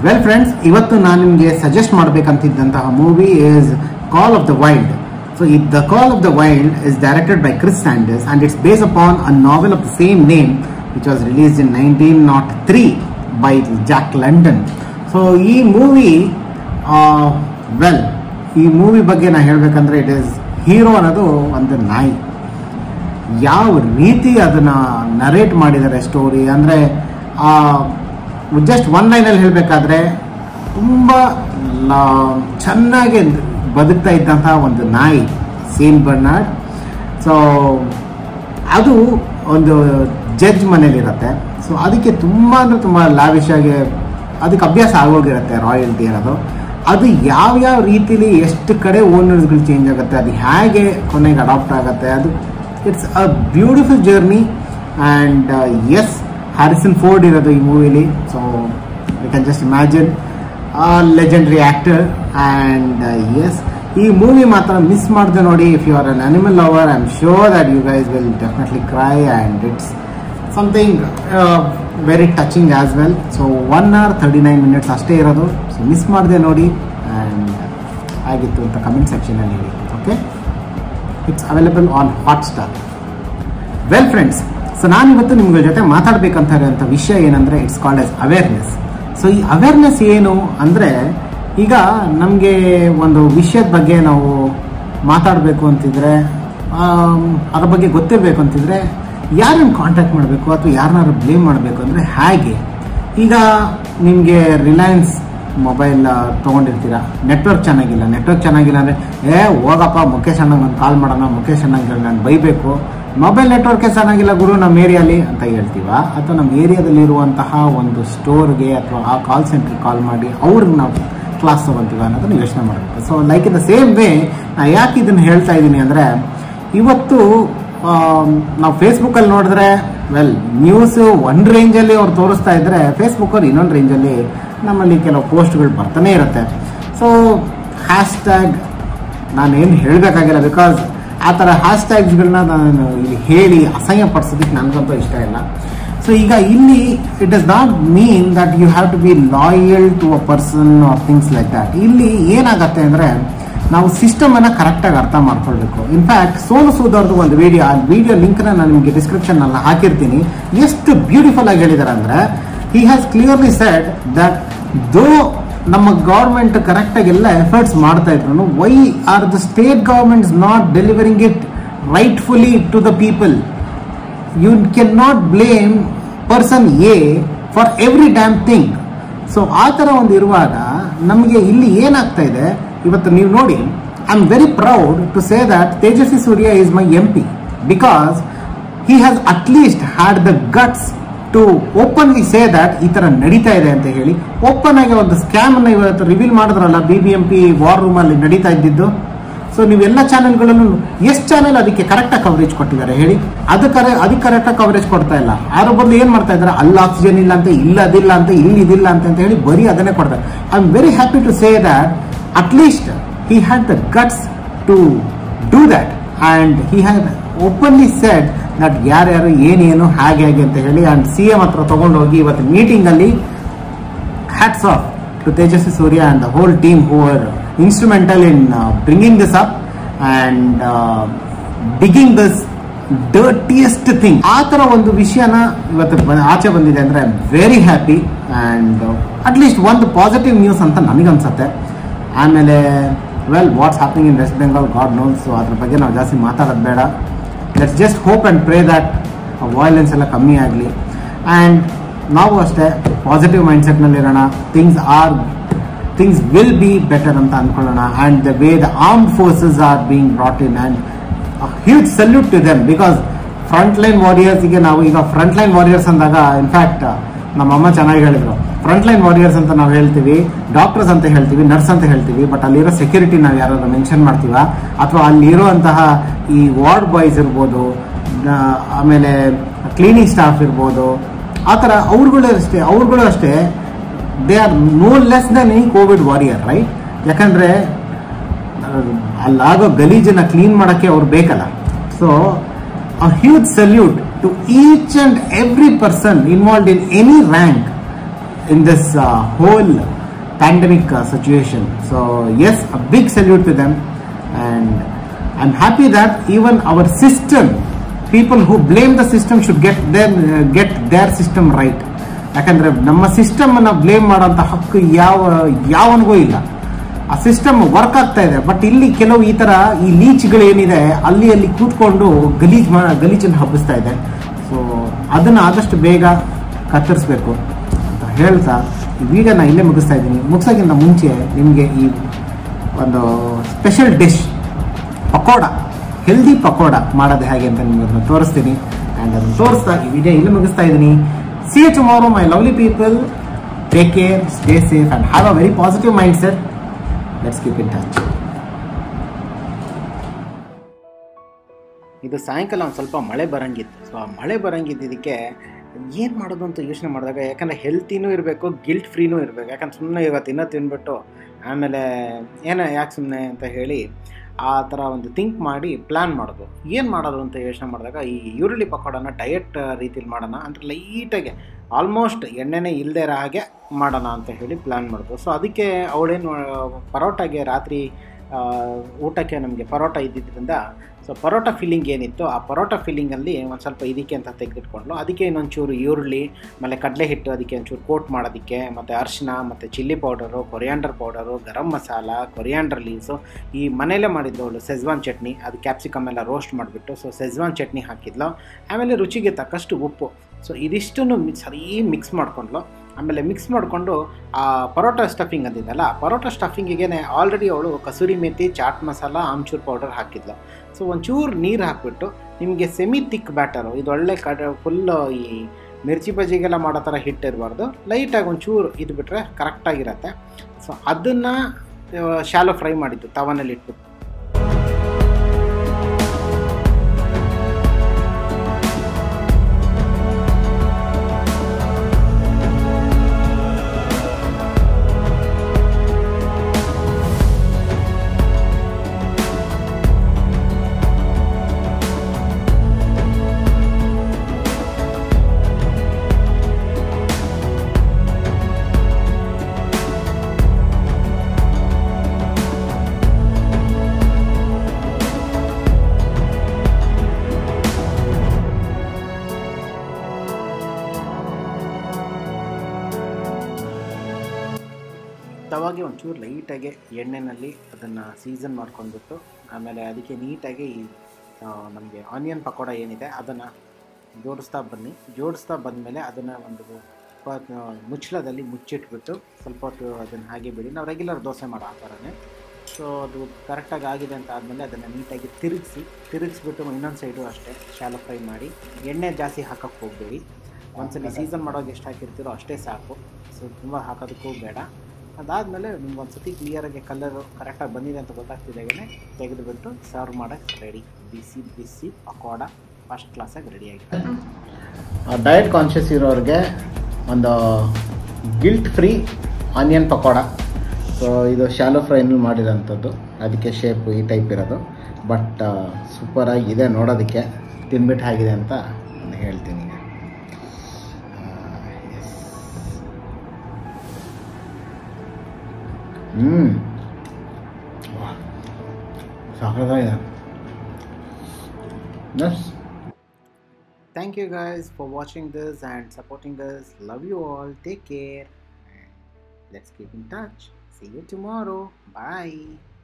Well friends ಇವತ್ತು ನಾನು ನಿಮಗೆ ಸಜೆಸ್ಟ್ ಮಾಡಬೇಕಂತಿದ್ದಂತಹ movie is Call of the Wild so ಈ the Call of the Wild is directed by Chris Sanders and it's base upon a novel of the same name which was release in nineteen not three by Jack London so ಈ movie well ಈ movie ಬಗ್ಗೆ ನಾನು ಹೇಳಬೇಕಂದ್ರೆ it is hero ಅನ್ನೋದು ಒಂದು ನಾಯಿ ಯಾವ ರೀತಿ ಅದನ್ನ ನರೇಟ್ ಮಾಡಿದ್ದಾರೆ ಸ್ಟೋರಿ ಅಂದರೆ ಜಸ್ಟ್ ಒನ್ ಲೈನಲ್ಲಿ ಹೇಳಬೇಕಾದ್ರೆ ತುಂಬ ಚೆನ್ನಾಗಿ ಬದುಕ್ತಾ ಇದ್ದಂತಹ ಒಂದು ನಾಯಿ ಸೇನ್ ಬರ್ನಾಡ್ ಸೊ ಅದು ಒಂದು ಜಡ್ಜ್ ಮನೇಲಿರುತ್ತೆ ಸೊ ಅದಕ್ಕೆ ತುಂಬ ಅಂದರೆ ತುಂಬ ಲಾವಿಶ್ ಆಗಿ ಅದಕ್ಕೆ ಅಭ್ಯಾಸ ಆಗೋಗಿರುತ್ತೆ ರಾಯಲ್ಟಿ ಅನ್ನೋದು ಅದು ಯಾವ್ಯಾವ ರೀತಿಲಿ ಎಷ್ಟು ಕಡೆ ಓನರ್ಸ್ಗಳು ಚೇಂಜ್ ಆಗುತ್ತೆ ಅದು ಹೇಗೆ ಕೊನೆಗೆ ಅಡಾಪ್ಟ್ ಆಗುತ್ತೆ ಅದು it's a beautiful journey and as Harrison Ford ಇರೋದು ಈ ಮೂವಿಲಿ so I can just imagine legendary actor and as ಈ ಮೂವಿ ಮಾತ್ರ ಮಿಸ್ ಮಾಡಿದೆ ನೋಡಿ if you are an animal lover I am sure that you guys will definitely cry and it's something very touching as well so one hour thirty nine minutes ಅಷ್ಟೇ ಇರೋದು so miss ಮಾಡಿದೆ ನೋಡಿ and ಆಗಿತ್ತು ಅಂತ comment ಸೆಕ್ಷನಲ್ಲಿ ಹೇಳಿ okay it's available on Hotstar well friends so ನಾನು ಇವತ್ತು ನಿಮ್ಗಳ ಜೊತೆ ಮಾತಾಡಬೇಕಂತ ಇರೋಂಥ ವಿಷಯ ಏನಂದರೆ it's called as awareness so ಈ ಅವೇರ್ನೆಸ್ ಏನು ಅಂದರೆ ಈಗ ನಮಗೆ ಒಂದು ವಿಷಯದ ಬಗ್ಗೆ ನಾವು ಮಾತಾಡಬೇಕು ಅಂತಿದ್ರೆ ಅದ್ರ ಬಗ್ಗೆ ಗೊತ್ತಿರಬೇಕು ಅಂತಿದ್ರೆ ಯಾರನ್ನು ಕಾಂಟ್ಯಾಕ್ಟ್ ಮಾಡಬೇಕು ಅಥವಾ ಯಾರನ್ನಾರು ಬ್ಲೇಮ್ ಮಾಡಬೇಕು ಅಂದರೆ ಹೇಗೆ ಈಗ ನಿಮಗೆ ರಿಲಯನ್ಸ್ ಮೊಬೈಲ್ ತೊಗೊಂಡಿರ್ತೀರಾ ನೆಟ್ವರ್ಕ್ ಚೆನ್ನಾಗಿಲ್ಲ ನೆಟ್ವರ್ಕ್ ಚೆನ್ನಾಗಿಲ್ಲ ಅಂದರೆ ಏ ಹೋಗಪ್ಪ ಮುಖೇಶ್ ಅಣ್ಣಂಗೆ ನಾನು ಕಾಲ್ ಮಾಡೋಣ ಮುಖೇಶ್ ಅಣ್ಣಂಗೆ ನಾನು ಬೈಬೇಕು ಮೊಬೈಲ್ ನೆಟ್ವರ್ಕೇ ಚೆನ್ನಾಗಿಲ್ಲ ಗುರು ನಮ್ಮ ಏರಿಯಾಲಿ ಅಂತ ಹೇಳ್ತೀವ ಅಥವಾ ನಮ್ಮ ಏರಿಯಾದಲ್ಲಿರುವಂತಹ ಒಂದು ಸ್ಟೋರ್ಗೆ ಅಥವಾ ಆ ಕಾಲ್ ಸೆಂಟ್ರಿಗೆ ಕಾಲ್ ಮಾಡಿ ಅವ್ರಿಗೆ ನಾವು ಕ್ಲಾಸ್ ತೊಗೊತೀವ ಅನ್ನೋದನ್ನು ಯೋಚನೆ ಮಾಡಬೇಕು so like in the same way ನಾ ಯಾಕೆ ಇದನ್ನು ಹೇಳ್ತಾ ಇದ್ದೀನಿ ಅಂದರೆ ಇವತ್ತು ನಾವು ಫೇಸ್ಬುಕ್ಕಲ್ಲಿ ನೋಡಿದ್ರೆ ವೆಲ್ ನ್ಯೂಸ್ ಒಂದು ರೇಂಜಲ್ಲಿ ಅವ್ರು ತೋರಿಸ್ತಾ ಇದ್ರೆ ಫೇಸ್ಬುಕ್ಕಲ್ಲಿ ಇನ್ನೊಂದು ರೇಂಜಲ್ಲಿ ನಮ್ಮಲ್ಲಿ ಕೆಲವು ಪೋಸ್ಟ್ಗಳು ಬರ್ತಾನೆ ಇರುತ್ತೆ ಸೊ ಹ್ಯಾಶ್ ಟ್ಯಾಗ್ ನಾನೇನು ಹೇಳಬೇಕಾಗಿಲ್ಲ ಬಿಕಾಸ್ ಆ ಥರ ಹ್ಯಾಶ್ ಟ್ಯಾಗ್ಸ್ಗಳನ್ನ ನಾನು ಇಲ್ಲಿ ಹೇಳಿ ಅಸಹ್ಯ ಪಡಿಸೋದಕ್ಕೆ ನನಗಂತೂ ಇಷ್ಟ ಇಲ್ಲ ಸೊ ಈಗ ಇಲ್ಲಿ it does not mean that you have to be loyal to a person or things like that ಇಲ್ಲಿ ಏನಾಗತ್ತೆ ಅಂದರೆ ನಾವು ಸಿಸ್ಟಮ್ ಅನ್ನ ಕರೆಕ್ಟಾಗಿ ಅರ್ಥ ಮಾಡ್ಕೊಳ್ಬೇಕು ಇನ್ಫ್ಯಾಕ್ಟ್ ಸೋನು ಸೂದ್ ಅವ್ರದ್ದು ಒಂದು ವಿಡಿಯೋ ಆ ವಿಡಿಯೋ ಲಿಂಕ್ನ ನಾನು ನಿಮಗೆ ಡಿಸ್ಕ್ರಿಪ್ಷನ್ ಅಲ್ಲಿ ಹಾಕಿರ್ತೀನಿ ಎಷ್ಟು ಬ್ಯೂಟಿಫುಲ್ ಆಗಿ ಹೇಳಿದ್ದಾರೆ ಅಂದ್ರೆ he has clearly said that though ನಮ್ಮ ಗೌರ್ಮೆಂಟ್ ಕರೆಕ್ಟಾಗಿ ಎಲ್ಲ ಎಫರ್ಟ್ಸ್ ಮಾಡ್ತಾ ಇದ್ರು why are the state governments not delivering it rightfully to the people you can not blame person a for every damn thing so ಆ ಥರ ಒಂದು ಇರುವಾಗ ನಮಗೆ ಇಲ್ಲಿ ಏನಾಗ್ತಾ ಇದೆ ಇವತ್ತು ನೀವು ನೋಡಿ I am very proud to say that Tejasvi Surya is my M P because he has at least had the guts to openly say that ಈ ತರ ನಡೀತಾ ಇದೆ ಅಂತ ಹೇಳಿ ಓಪನ್ ಆಗಿ ಒಂದು ಸ್ಕ್ಯಾಮ್ ಅನ್ನ ಇವತ್ತು ರಿವೀಲ್ ಮಾಡಿದ್ರಲ್ಲ B B M P war room ಅಲ್ಲಿ ನಡೀತಾ ಇದ್ದಿದ್ದು ಸೊ ನೀವೆಲ್ಲ ಚಾನೆಲ್ಗಳನ್ನು ಎಷ್ಟು ಚಾನೆಲ್ ಅದಕ್ಕೆ ಕರೆಕ್ಟಾಗಿ ಕವರೇಜ್ ಕೊಟ್ಟಿದ್ದಾರೆ ಹೇಳಿ ಅದು ಕರೆ ಅದಕ್ಕೆ ಕರೆಕ್ಟಾಗಿ ಕವರೇಜ್ ಕೊಡ್ತಾ ಇಲ್ಲ ಅದ್ರ ಬದಲು ಏನ್ ಮಾಡ್ತಾ ಇದ್ದಾರೆ ಅಲ್ಲಿ ಆಕ್ಸಿಜನ್ ಇಲ್ಲ ಅಂತ ಇಲ್ಲ ಅದಿಲ್ಲ ಅಂತ ಇಲ್ಲಿ ಇದಿಲ್ಲ ಅಂತ ಅಂತ ಹೇಳಿ ಬರೀ ಅದನ್ನೇ ಕೊಡ್ತಾರೆ I am very happy to say that at least he had the guts to do that and he had openly said that ಯಾರ್ಯಾರು ಏನೇನು ಹಾಗೆ ಹೇಗೆ ಅಂತ ಹೇಳಿ ಆ್ಯಂಡ್ ಸಿ ಎಂ ಹತ್ರ ತಗೊಂಡು ಹೋಗಿ ಇವತ್ತು ಮೀಟಿಂಗಲ್ಲಿ hats off to Tejasvi Surya and the whole team who are instrumental in bringing this up and digging this dirtiest thing ಆ ಥರ ಒಂದು ವಿಷಯನ ಇವತ್ತು ಬ- ಆಚೆ ಬಂದಿದೆ ಅಂದರೆ very happy and at least ಒಂದು ಪಾಸಿಟಿವ್ ನ್ಯೂಸ್ ಅಂತ ನನಗನ್ಸುತ್ತೆ ಆಮೇಲೆ well what's happening in West Bengal God knows so ಅದ್ರ ಬಗ್ಗೆ ನಾವು ಜಾಸ್ತಿ ಮಾತಾಡೋದು ಬೇಡ let's just hope and pray that violence ಎಲ್ಲ ಕಮ್ಮಿ ಆಗಲಿ ಆ್ಯಂಡ್ ನಾವು ಅಷ್ಟೇ ಪಾಸಿಟಿವ್ ಮೈಂಡ್ಸೆಟ್ನಲ್ಲಿ ಇರೋಣ things are things will be better ಅಂತ ಅಂದ್ಕೊಳ್ಳೋಣ and the way the armed forces are being brought in and huge salute to them because front line ವಾರಿಯರ್ಸ್ಗೆ ನಾವು ಈಗ ಫ್ರಂಟ್ ಲೈನ್ ವಾರಿಯರ್ಸ್ ಅಂದಾಗ ಇನ್ಫ್ಯಾಕ್ಟ್ ನಮ್ಮ ಅಮ್ಮ ಚೆನ್ನಾಗಿ ಹೇಳಿದ್ರು ಫ್ರಂಟ್ ಲೈನ್ ವಾರಿಯರ್ಸ್ ಅಂತ ನಾವು ಹೇಳ್ತೀವಿ ಡಾಕ್ಟರ್ಸ್ ಅಂತ ಹೇಳ್ತೀವಿ ನರ್ಸ್ ಅಂತ ಹೇಳ್ತೀವಿ ಬಟ್ ಅಲ್ಲಿರೋ ಸೆಕ್ಯೂರಿಟಿ ನಾವು ಯಾರಾದ್ರೂ ಮೆನ್ಷನ್ ಮಾಡ್ತೀವ ಅಥವಾ ಅಲ್ಲಿರುವಂತಹ ಈ ವಾರ್ಡ್ ಬಾಯ್ಸ್ ಇರ್ಬೋದು ಆ, ಆಮೇಲೆ ಕ್ಲೀನಿಂಗ್ ಸ್ಟಾಫ್ ಇರ್ಬೋದು ಆ ಥರ ಅವ್ರುಗಳು ಅಷ್ಟೇ ಅವ್ರುಗಳು ಅಷ್ಟೇ they are no less than ಈ ಕೋವಿಡ್ ವಾರಿಯರ್ ರೈಟ್ ಯಾಕಂದ್ರೆ ಅಲ್ಲಾಗೋ ಗಲೀಜನ್ನ ಕ್ಲೀನ್ ಮಾಡಕ್ಕೆ ಅವ್ರು ಬೇಕಲ್ಲ so a huge salute to each and every person involved in any rank in this uh, whole pandemic uh, situation. So yes, a big salute to them, and I'm happy that even our system, people who blame the system should get their uh, get their system right. ಯಾಕಂದ್ರೆ ನಮ್ಮ system ಅನ್ನ blame ಮಾಡೋಂಥ ಹಕ್ಕು ಯಾವ ಯಾವನಿಗೂ ಇಲ್ಲ ಆ system work ಆಗ್ತಾ ಇದೆ ಬಟ್ ಇಲ್ಲಿ ಕೆಲವು ಈ ತರ ಈ ಲೀಚ್ಗಳು ಏನಿದೆ ಅಲ್ಲಿ ಅಲ್ಲಿ ಕೂತ್ಕೊಂಡು ಗಲೀಜ್ ಮಾ ಗಲೀಜನ್ನು ಹಬ್ಬಿಸ್ತಾ ಇದೆ ಸೊ ಅದನ್ನ ಆದಷ್ಟು ಬೇಗ ಕತ್ತರಿಸ್ಬೇಕು ಅಂತ ಹೇಳ್ತಾ ಈ ವಿಡಿಯೋನ ಇಲ್ಲೇ ಮುಗಿಸ್ತಾ ಇದ್ದೀನಿ ಮುಗಿಸೋಕ್ಕಿಂತ ಮುಂಚೆ ನಿಮಗೆ ಈ ಒಂದು special dish pakoda healthy pakoda ಮಾಡೋದು ಹೇಗೆ ಅಂತ ನಿಮ್ಗೆ ಅದನ್ನ ತೋರಿಸ್ತೀನಿ ಆ್ಯಂಡ್ ಅದನ್ನು ತೋರಿಸ್ತಾ ಈ ವಿಡಿಯೋ ಇಲ್ಲಿ ಮುಗಿಸ್ತಾ ಇದ್ದೀನಿ see you tomorrow my lovely people take care stay safe and have a very positive mindset let's keep in touch ಇದು ಸಾಯಂಕಾಲ ಒಂದು ಸ್ವಲ್ಪ ಮಳೆ ಬರಂಗಿತ್ತು ಸೊ ಆ ಮಳೆ ಬರಂಗಿದ್ದಕ್ಕೆ ಏನು ಮಾಡೋದು ಅಂತ ಯೋಚನೆ ಮಾಡಿದಾಗ ಯಾಕಂದರೆ ಹೆಲ್ತಿನೂ ಇರಬೇಕು ಗಿಲ್ಟ್ ಫ್ರೀನೂ ಇರಬೇಕು ಯಾಕಂದ್ರೆ ಸುಮ್ಮನೆ ಇವತ್ತು ಇನ್ನೂ ತಿಂದ್ಬಿಟ್ಟು ಆಮೇಲೆ ಏನೋ ಯಾಕೆ ಸುಮ್ಮನೆ ಅಂತ ಹೇಳಿ ಆ ಥರ ಒಂದು ಥಿಂಕ್ ಮಾಡಿ ಪ್ಲ್ಯಾನ್ ಮಾಡೋದು ಏನು ಮಾಡೋದು ಅಂತ ಯೋಚನೆ ಮಾಡಿದಾಗ ಈ ಈರುಳ್ಳಿ ಪಕೋಡನ ಡಯಟ್ ರೀತಿಲಿ ಮಾಡೋಣ ಅಂದರೆ ಲೈಟಾಗೆ ಆಲ್ಮೋಸ್ಟ್ ಎಣ್ಣೆನೇ ಇಲ್ಲದೆ ಇರೋ ಹಾಗೆ ಮಾಡೋಣ ಅಂತ ಹೇಳಿ ಪ್ಲ್ಯಾನ್ ಮಾಡೋದು ಸೊ ಅದಕ್ಕೆ ಅವಳೇನು ಪರೋಟಾಗೆ ರಾತ್ರಿ ಆ, ಊಟಕ್ಕೆ ನಮಗೆ ಪರೋಟ ಇದ್ದಿದ್ದರಿಂದ ಸೊ ಪರೋಟ ಫಿಲ್ಲಿಂಗ್ ಏನಿತ್ತು ಆ ಪರೋಟ ಫಿಲ್ಲಿಂಗಲ್ಲಿ ಒಂದು ಸ್ವಲ್ಪ ಇದಕ್ಕೆ ಅಂತ ತೆಗೆದಿಟ್ಕೊಂಡ್ಲು ಅದಕ್ಕೆ ಇನ್ನೊಂಚೂರು ಈರುಳ್ಳಿ ಆಮೇಲೆ ಕಡಲೆ ಹಿಟ್ಟು ಅದಕ್ಕೆ ಒಂಚೂರು ಕೋಟ್ ಮಾಡೋದಕ್ಕೆ ಮತ್ತು ಅರಿಶಿನ ಮತ್ತು chilli powder coriander powder garam masala coriander leaves ಈ ಮನೇಲೇ ಮಾಡಿದ್ದವಳು ಸೆಜ್ವಾನ್ ಚಟ್ನಿ ಅದು ಕ್ಯಾಪ್ಸಿಕಮ್ ಎಲ್ಲ ರೋಸ್ಟ್ ಮಾಡಿಬಿಟ್ಟು ಸೊ ಸೆಜ್ವಾನ್ ಚಟ್ನಿ ಹಾಕಿದ್ಲು ಆಮೇಲೆ ರುಚಿಗೆ ತಕ್ಕಷ್ಟು ಉಪ್ಪು ಸೊ ಇದಿಷ್ಟನ್ನು ಮಿ ಸರಿ ಮಿಕ್ಸ್ ಮಾಡ್ಕೊಂಡ್ಲು ಆಮೇಲೆ ಮಿಕ್ಸ್ ಮಾಡಿಕೊಂಡು ಆ ಪರೋಟ ಸ್ಟಫಿಂಗ್ ಅಂದಿದ್ದಲ್ಲ ಆ ಪರೋಟ ಸ್ಟಫಿಂಗಿಗೆ ಆಲ್ರೆಡಿ ಅವಳು ಕಸೂರಿ ಮೇಥಿ ಚಾಟ್ ಮಸಾಲ ಆಮ್ಚೂರ್ ಪೌಡರ್ ಹಾಕಿದ್ಲು ಸೊ ಒಂಚೂರು ನೀರು ಹಾಕಿಬಿಟ್ಟು ನಿಮಗೆ ಸೆಮಿ ತಿಕ್ ಬ್ಯಾಟರು ಇದು ಒಳ್ಳೆ ಕಡ ಫುಲ್ಲು ಈ ಮಿರ್ಚಿ ಬಜ್ಜಿಗೆಲ್ಲ ಮಾಡೋ ಥರ ಹಿಟ್ಟು ಇರಬಾರ್ದು ಲೈಟಾಗಿ ಒಂಚೂರು ಇದು ಬಿಟ್ಟರೆ ಕರೆಕ್ಟಾಗಿರತ್ತೆ ಸೊ ಅದನ್ನು ಶಾಲೋ ಫ್ರೈ ಮಾಡಿದ್ದು ತವನಲ್ಲಿ ಇಟ್ಬಿಟ್ಟು ತವಾಗೆ ಒಂಚೂರು ಲೈಟಾಗಿ ಎಣ್ಣೆನಲ್ಲಿ ಅದನ್ನು ಸೀಸನ್ ಮಾಡ್ಕೊಂಡ್ಬಿಟ್ಟು ಆಮೇಲೆ ಅದಕ್ಕೆ ನೀಟಾಗಿ ಈ ನಮಗೆ ಆನಿಯನ್ ಪಕೋಡ ಏನಿದೆ ಅದನ್ನು ಜೋಡಿಸ್ತಾ ಬನ್ನಿ ಜೋಡಿಸ್ತಾ ಬಂದಮೇಲೆ ಅದನ್ನು ಒಂದು ಪ- ಮುಚ್ಚಳದಲ್ಲಿ ಮುಚ್ಚಿಟ್ಬಿಟ್ಟು ಸ್ವಲ್ಪ ಹೊತ್ತು ಅದನ್ನು ಹಾಗೆ ಬಿಡಿ ನಾವು ರೆಗ್ಯುಲರ್ ದೋಸೆ ಮಾಡೋ ಆ ಥರನೇ ಸೊ ಅದು ಕರೆಕ್ಟಾಗಿ ಆಗಿದೆ ಅಂತ ಆದಮೇಲೆ ಅದನ್ನು ನೀಟಾಗಿ ತಿರುಗಿಸಿ ತಿರುಗಿಸ್ಬಿಟ್ಟು ಇನ್ನೊಂದು ಸೈಡು ಅಷ್ಟೇ ಶಾಲೋ ಫ್ರೈ ಮಾಡಿ ಎಣ್ಣೆ ಜಾಸ್ತಿ ಹಾಕೋಕ್ಕೆ ಹೋಗಬೇಡಿ ಒಂದ್ಸಲಿ ಸೀಸನ್ ಮಾಡೋಕೆ ಎಷ್ಟು ಹಾಕಿರ್ತೀರೋ ಅಷ್ಟೇ ಸಾಕು ಸೊ ತುಂಬ ಹಾಕೋದಕ್ಕೂ ಬೇಡ ಅದಾದಮೇಲೆ ನಿಮ್ಗೆ ಒಂದು ಸತಿ ಕ್ಲಿಯರಾಗಿ ಕಲರು ಕರೆಕ್ಟಾಗಿ ಬಂದಿದೆ ಅಂತ ಗೊತ್ತಾಗ್ತಿದ್ದಾಗೇ ತೆಗೆದುಬಿಟ್ಟು ಸರ್ವ್ ಮಾಡೋಕ್ಕೆ ರೆಡಿ ಬಿಸಿ ಬಿಸಿ ಪಕೋಡ ಫಸ್ಟ್ ಕ್ಲಾಸಾಗಿ ರೆಡಿಯಾಗಿದೆ ಡಯಟ್ ಕಾನ್ಷಿಯಸ್ ಇರೋರಿಗೆ ಒಂದು guilt free onion pakoda so ಇದು ಶಾಲೋ ಫ್ರೈನಲ್ಲಿ ಮಾಡಿರೋಂಥದ್ದು ಅದಕ್ಕೆ ಶೇಪು ಈ ಟೈಪ್ ಇರೋದು ಬಟ್ ಸೂಪರಾಗಿ ಇದೆ ನೋಡೋದಕ್ಕೆ ತಿನ್ಬಿಟ್ಟು ಆಗಿದೆ ಅಂತ ನಾನು ಹೇಳ್ತೀನಿ ಈಗ ಹ್ಞೂ ಸಾಕಾಗಿದೆ Yes. Thank you guys for watching this and supporting us. Love you all. Take care. And let's keep in touch. See you tomorrow. Bye.